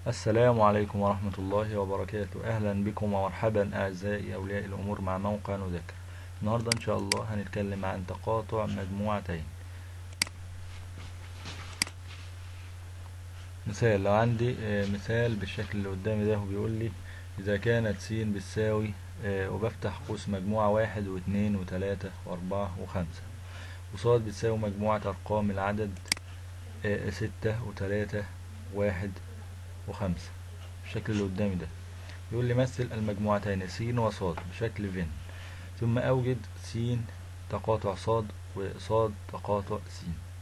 السلام عليكم ورحمة الله وبركاته أهلا بكم ومرحبا أعزائي أولياء الأمور مع موقع نذاكر النهاردة إن شاء الله هنتكلم عن تقاطع مجموعتين مثال لو عندي آه، مثال بالشكل اللي قدامي ده وبيقول لي إذا كانت س بتساوي آه، وبفتح قوس مجموعة واحد واثنين وثلاثة وأربعة وخمسة وصاد بتساوي مجموعة أرقام العدد آه، ستة وثلاثة واحد وخمسة بالشكل اللي قدامي ده يقول لي مثل المجموعتين س وصاد بشكل فين ثم أوجد س تقاطع صاد وصاد تقاطع س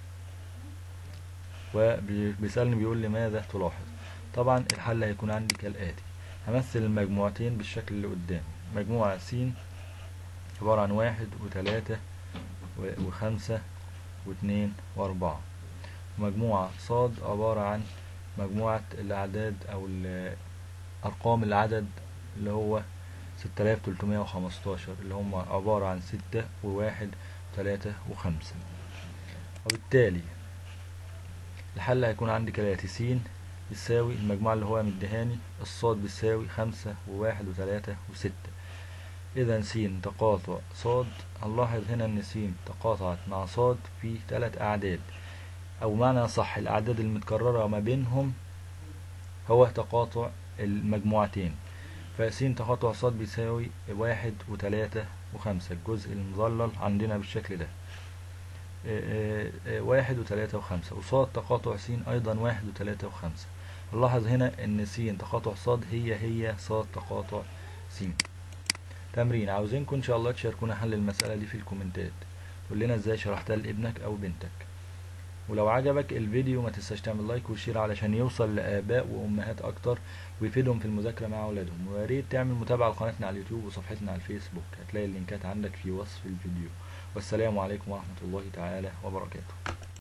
وبيسألني بيقول لي ماذا تلاحظ طبعا الحل هيكون عندي كالآتي همثل المجموعتين بالشكل اللي قدامي مجموعة س عبارة عن واحد وتلاتة و- وخمسة واتنين وأربعة مجموعة صاد عبارة عن مجموعة الأعداد أو ال- أرقام العدد اللي هو ستة آلاف تلتمية وخمستاشر اللي هم عبارة عن ستة وواحد وتلاتة وخمسة وبالتالي الحل هيكون عندي كالآتي س بتساوي المجموعة اللي هو مديهاني الصاد بتساوي خمسة وواحد وتلاتة وستة إذا س تقاطع صاد هنلاحظ هنا إن س تقاطعت مع صاد في تلات أعداد أو معنى صح الأعداد المتكررة ما بينهم هو تقاطع المجموعتين فس تقاطع صاد بيساوي واحد وتلاتة وخمسة الجزء المظلل عندنا بالشكل ده آه، آه، واحد وتلاتة وخمسة وصاد تقاطع س أيضا واحد وتلاتة وخمسة نلاحظ هنا إن س تقاطع صاد هي هي صاد تقاطع س تمرين عاوزينكم إن شاء الله تشاركونا حل المسألة دي في الكومنتات قول لنا إزاي شرحتها لابنك أو بنتك ولو عجبك الفيديو ما تنساش تعمل لايك وشير علشان يوصل لآباء وأمهات أكتر ويفيدهم في المذاكرة مع أولادهم ويا ريت تعمل متابعة لقناتنا على اليوتيوب وصفحتنا على الفيسبوك هتلاقي اللينكات عندك في وصف الفيديو والسلام عليكم ورحمة الله تعالى وبركاته